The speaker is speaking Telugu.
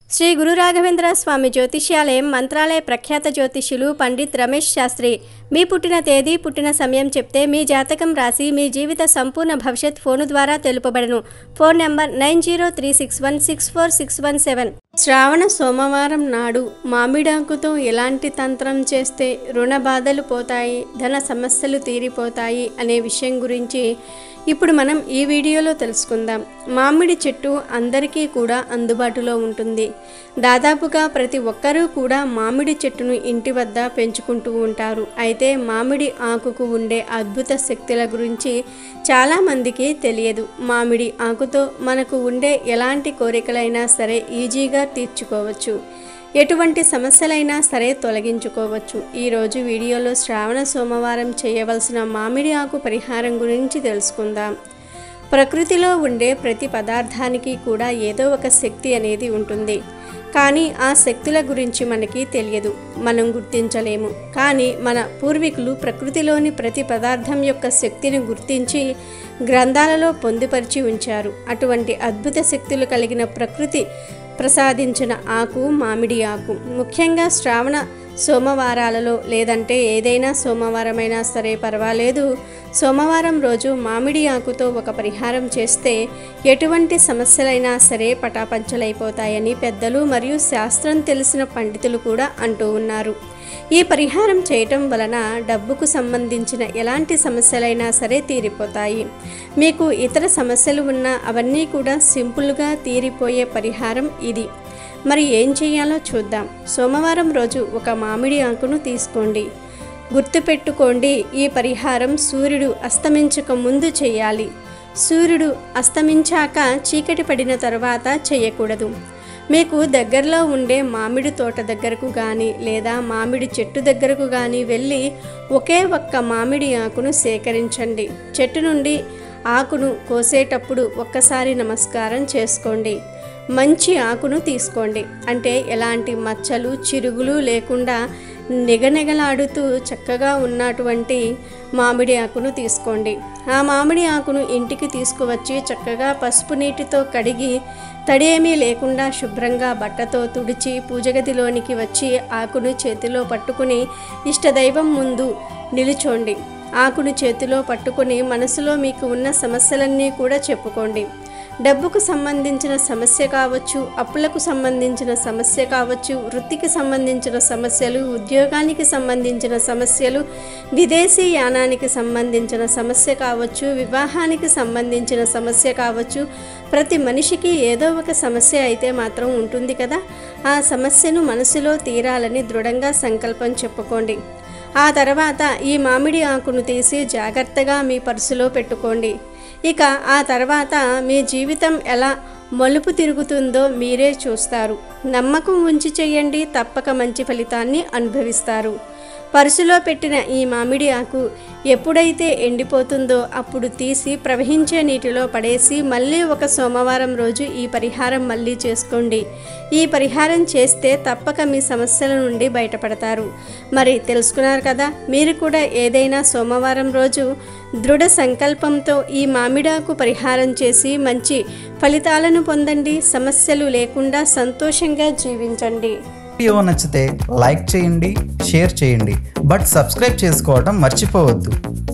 శ్రీ గురు రాఘవేంద్ర స్వామి జ్యోతిష్యాలయం మంత్రాలయ ప్రఖ్యాత జ్యోతిష్యులు పండిత్ రమేష్ శాస్త్రి మీ పుట్టిన తేదీ పుట్టిన సమయం చెప్తే మీ జాతకం రాసి మీ జీవిత సంపూర్ణ భవిష్యత్ ఫోను ద్వారా తెలుపబడను phone number nine zero three six one six four six one seven శ్రావణ సోమవారం నాడు మామిడాకుతో ఎలాంటి తంత్రం చేస్తే రుణ బాధలు పోతాయి ధన సమస్యలు తీరిపోతాయి అనే విషయం గురించి ఇప్పుడు మనం ఈ వీడియోలో తెలుసుకుందాం మామిడి చెట్టు అందరికీ కూడా అందుబాటులో ఉంటుంది దాదాపుగా ప్రతి ఒక్కరూ కూడా మామిడి చెట్టును ఇంటి వద్ద పెంచుకుంటూ ఉంటారు అయితే మామిడి ఆకుకు ఉండే అద్భుత శక్తుల గురించి చాలామందికి తెలియదు మామిడి ఆకుతో మనకు ఉండే ఎలాంటి కోరికలైనా సరే ఈజీగా తీర్చుకోవచ్చు ఎటువంటి సమస్యలైనా సరే తొలగించుకోవచ్చు ఈరోజు వీడియోలో శ్రావణ సోమవారం చేయవలసిన మామిడి ఆకు పరిహారం గురించి తెలుసుకుందాం ప్రకృతిలో ఉండే ప్రతి పదార్థానికి కూడా ఏదో ఒక శక్తి అనేది ఉంటుంది కానీ ఆ శక్తుల గురించి మనకి తెలియదు మనం గుర్తించలేము కానీ మన పూర్వీకులు ప్రకృతిలోని ప్రతి పదార్థం యొక్క శక్తిని గుర్తించి గ్రంథాలలో పొందుపరిచి ఉంచారు అటువంటి అద్భుత శక్తులు కలిగిన ప్రకృతి ప్రసాదించిన ఆకు మామిడి ఆకు ముఖ్యంగా శ్రావణ సోమవారాలలో లేదంటే ఏదైనా సోమవారమైనా సరే పర్వాలేదు సోమవారం రోజు మామిడి ఆకుతో ఒక పరిహారం చేస్తే ఎటువంటి సమస్యలైనా సరే పటాపంచలైపోతాయని పెద్దలు మరియు శాస్త్రం తెలిసిన పండితులు కూడా అంటూ ఉన్నారు ఈ పరిహారం చేయటం వలన డబ్బుకు సంబంధించిన ఎలాంటి సమస్యలైనా సరే తీరిపోతాయి మీకు ఇతర సమస్యలు ఉన్నా అవన్నీ కూడా సింపుల్గా తీరిపోయే పరిహారం ఇది మరి ఏం చేయాలో చూద్దాం సోమవారం రోజు ఒక మామిడి ఆకును తీసుకోండి గుర్తుపెట్టుకోండి ఈ పరిహారం సూర్యుడు అస్తమించక ముందు చేయాలి సూర్యుడు అస్తమించాక చీకటి పడిన తర్వాత చేయకూడదు మీకు దగ్గరలో ఉండే మామిడి తోట దగ్గరకు కానీ లేదా మామిడి చెట్టు దగ్గరకు కానీ వెళ్ళి ఒకే ఒక్క మామిడి ఆకును సేకరించండి చెట్టు నుండి ఆకును కోసేటప్పుడు ఒక్కసారి నమస్కారం చేసుకోండి మంచి ఆకును తీసుకోండి అంటే ఎలాంటి మచ్చలు చిరుగులు లేకుండా నిగనిగలాడుతూ చక్కగా ఉన్నటువంటి మామిడి ఆకును తీసుకోండి ఆ మామిడి ఆకును ఇంటికి తీసుకువచ్చి చక్కగా పసుపు నీటితో కడిగి తడేమీ లేకుండా శుభ్రంగా బట్టతో తుడిచి పూజగదిలోనికి వచ్చి ఆకును చేతిలో పట్టుకుని ఇష్టదైవం ముందు నిలుచోండి ఆకును చేతిలో పట్టుకుని మనసులో మీకు ఉన్న సమస్యలన్నీ కూడా చెప్పుకోండి డబ్బుకు సంబంధించిన సమస్య కావచ్చు అప్పులకు సంబంధించిన సమస్య కావచ్చు వృత్తికి సంబంధించిన సమస్యలు ఉద్యోగానికి సంబంధించిన సమస్యలు విదేశీ యానానికి సంబంధించిన సమస్య కావచ్చు వివాహానికి సంబంధించిన సమస్య కావచ్చు ప్రతి మనిషికి ఏదో ఒక సమస్య అయితే మాత్రం ఉంటుంది కదా ఆ సమస్యను మనసులో తీరాలని దృఢంగా సంకల్పం చెప్పుకోండి ఆ తర్వాత ఈ మామిడి ఆకును తీసి జాగ్రత్తగా మీ పర్సులో పెట్టుకోండి ఇక ఆ తర్వాత మీ జీవితం ఎలా మలుపు తిరుగుతుందో మీరే చూస్తారు నమ్మకం ఉంచి చేయండి తప్పక మంచి ఫలితాన్ని అనుభవిస్తారు పరుసులో పెట్టిన ఈ మామిడి ఆకు ఎప్పుడైతే ఎండిపోతుందో అప్పుడు తీసి ప్రవహించే నీటిలో పడేసి మళ్ళీ ఒక సోమవారం రోజు ఈ పరిహారం మళ్ళీ చేసుకోండి ఈ పరిహారం చేస్తే తప్పక మీ సమస్యల నుండి బయటపడతారు మరి తెలుసుకున్నారు కదా మీరు కూడా ఏదైనా సోమవారం రోజు దృఢ సంకల్పంతో ఈ మామిడాకు పరిహారం చేసి మంచి ఫలితాలను పొందండి సమస్యలు లేకుండా సంతోషంగా జీవించండి వీడియో నచ్చితే లైక్ చేయండి షేర్ చేయండి బట్ సబ్స్క్రైబ్ చేసుకోవడం మర్చిపోవద్దు